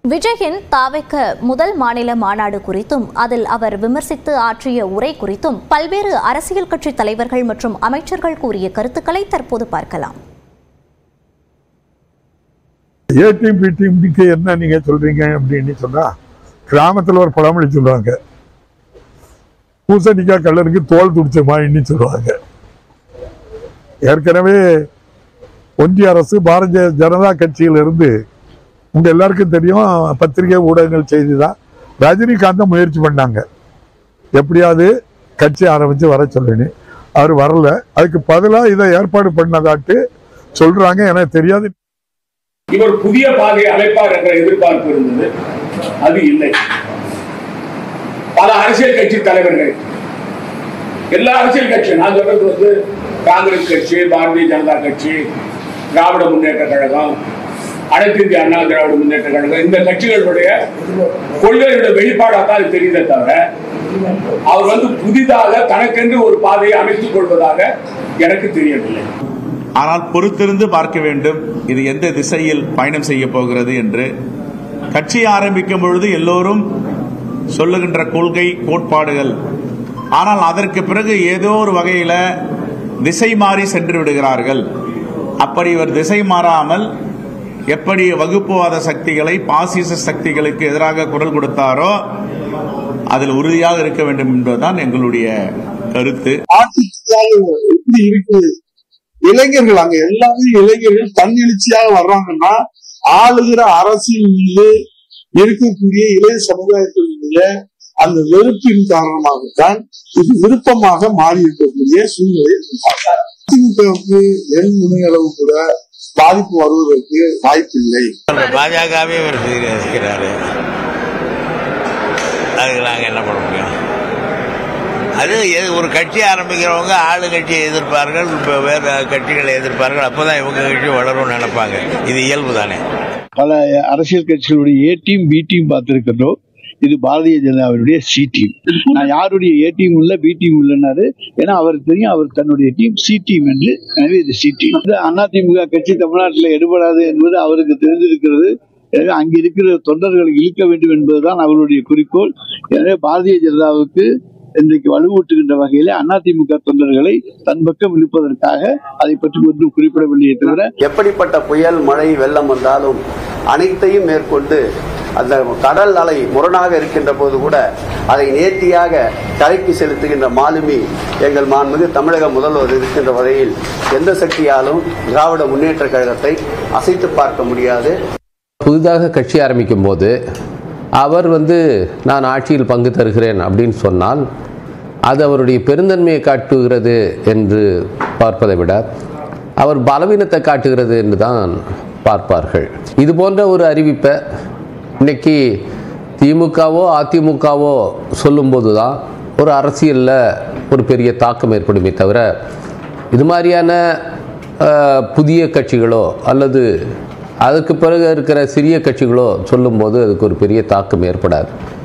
விஜயின் தாவைக்க முதல் மாநில மாநாடு குறித்தும் அதில் அவர் விமர்சித்து ஆற்றிய உரை குறித்தும் பல்வேறு அரசியல் கட்சி தலைவர்கள் மற்றும் அமைச்சர்கள் கூறிய கருத்துக்களை தற்போது பார்க்கலாம் ஏ டீம் பி டீமுக்கு என்ன நீங்க சொல்றீங்க அப்படின்னு சொன்னா கிராமத்துல ஒரு பழமொழி சொல்லுவாங்க பூசணிக்காய் கல்லருக்கு தோல் துடிச்ச மாதிரின்னு சொல்லுவாங்க ஏற்கனவே ஒன்றிய அரசு பாரதிய ஜனதா கட்சியிலிருந்து உங்க எல்லாருக்கும் தெரியும் பத்திரிகை ஊடகங்கள் செய்தி தான் ரஜினிகாந்தை முயற்சி பண்ணாங்க எப்படியாவது கட்சி ஆரம்பிச்சு வர சொல்லுன்னு அவர் வரல அதுக்கு பதிலாக இதை ஏற்பாடு பண்ணதாட்டு சொல்றாங்க எனக்கு தெரியாது இவர் புதிய பாதையை அழைப்பார் என்ற எதிர்பார்ப்பு இருந்தது அது இல்லை பல அரசியல் கட்சி தலைவர்கள் எல்லா அரசியல் கட்சியும் நான் சொல்றது வந்து காங்கிரஸ் கட்சி பாரதிய ஜனதா கட்சி திராவிட முன்னேற்ற கழகம் அனைத்து இந்திய அண்ணா திராவிட முன்னேற்ற கழகம் இந்த கட்சிகளுடைய கொள்கையோட வெளிப்பாடாக தான் அது தெரியுதே தவிர அவர் வந்து புதிதாக தனக்கென்று ஒரு பாதையை அமைத்துக் கொள்வதாக எனக்கு தெரியவில்லை ஆனால் பொறுத்திருந்து பார்க்க வேண்டும் இது எந்த திசையில் பயணம் செய்ய போகிறது என்று கட்சி ஆரம்பிக்கும் பொழுது எல்லோரும் சொல்லுகின்ற கொள்கை கோட்பாடுகள் ஆனால் அதற்கு பிறகு ஏதோ ஒரு வகையில திசை மாறி சென்று விடுகிறார்கள் அப்படி இவர் திசை மாறாமல் எப்படி வகுப்புவாத சக்திகளை பாசிச சக்திகளுக்கு எதிராக குரல் கொடுத்தாரோ அதில் உறுதியாக இருக்க வேண்டும் என்பதுதான் எங்களுடைய கருத்து ஆட்சியாக எப்படி இருக்கு இளைஞர்கள் அங்க எல்லாமே இளைஞர்கள் தன்னெழுச்சியாக வர்றாங்கன்னா ஆளுகிற அரசின் மீது இருக்கக்கூடிய இளைய சமுதாயத்தினுடைய அந்த வெறுப்பின் காரணமாகத்தான் இது விருப்பமாக மாறி இருக்கக்கூடிய சூழ்நிலை அதிமுகவுக்கு எண் முனையளவு கூட பாதிப்பு வருவதற்கு வாய்ப்பில்லை பாஜகவே இவர் இருக்கிறாரு அதுக்கு நாங்கள் என்ன பண்ண முடியும் அது எது- ஒரு கட்சி ஆரம்பிக்கிறவங்க ஆளு கட்சியை எதிர்ப்பார்கள் இப்போ வேறு கட்சிகளை எதிர்ப்பார்கள் அப்பதான் இவங்க கட்சி வளரும்னு நினைப்பாங்க இது இயல்பு தானே பல அரசியல் கட்சிகளுடைய ஏ டீம் பி டீம் பார்த்திருக்கிறோம் இது பாரதிய ஜனதாவினுடைய சி டீம் நான் யாருடைய ஏ டீம் இல்ல பி டீம் இல்லைன்னாரு ஏன்னா அவருக்கு தெரியும் அவர் தன்னுடைய டீம் சி டீம் என்று எனவே இது சி டீம் அதிமுக கட்சி தமிழ்நாட்டில் எடுபடாது என்பது அவருக்கு தெரிந்திருக்கிறது எனவே அங்க இருக்கிற தொண்டர்களை இழுக்க வேண்டும் என்பதுதான் அவருடைய குறிக்கோள் எனவே பாரதிய ஜனதாவுக்கு இன்றைக்கு வலுவூட்டுகின்ற வகையிலே அதிமுக தொண்டர்களை தன் பக்கம் இழுப்பதற்காக அதை பற்றி ஒன்றும் குறிப்பிடவில்லையே தவிர எப்படிப்பட்ட புயல் மழை வெள்ளம் வந்தாலும் அனைத்தையும் மேற்கொண்டு அந்த கடல் அலை முரணாக இருக்கின்ற போது கூட அதை நேர்த்தியாக கரைக்கு செலுத்துகின்ற மாலுமி எங்கள் மாண்புமிகு தமிழக முதல்வர் இருக்கின்ற வகையில் எந்த சக்தியாலும் திராவிட முன்னேற்ற கழகத்தை அசைத்து பார்க்க முடியாது புதிதாக கட்சி ஆரம்பிக்கும் போது அவர் வந்து நான் ஆட்சியில் பங்கு தருகிறேன் அப்படின்னு சொன்னால் அது அவருடைய பெருந்தன்மையை காட்டுகிறது என்று பார்ப்பதை விட அவர் பலவீனத்தை காட்டுகிறது என்று தான் பார்ப்பார்கள் இது போன்ற ஒரு அறிவிப்பை இன்னைக்கு திமுகவோ அதிமுகவோ சொல்லும்போது தான் ஒரு அரசியலில் ஒரு பெரிய தாக்கம் ஏற்படுமே தவிர இது மாதிரியான அஹ், புதிய கட்சிகளோ அல்லது அதுக்கு பிறகு இருக்கிற சிறிய கட்சிகளோ சொல்லும்போது அதுக்கு ஒரு பெரிய தாக்கம் ஏற்படாது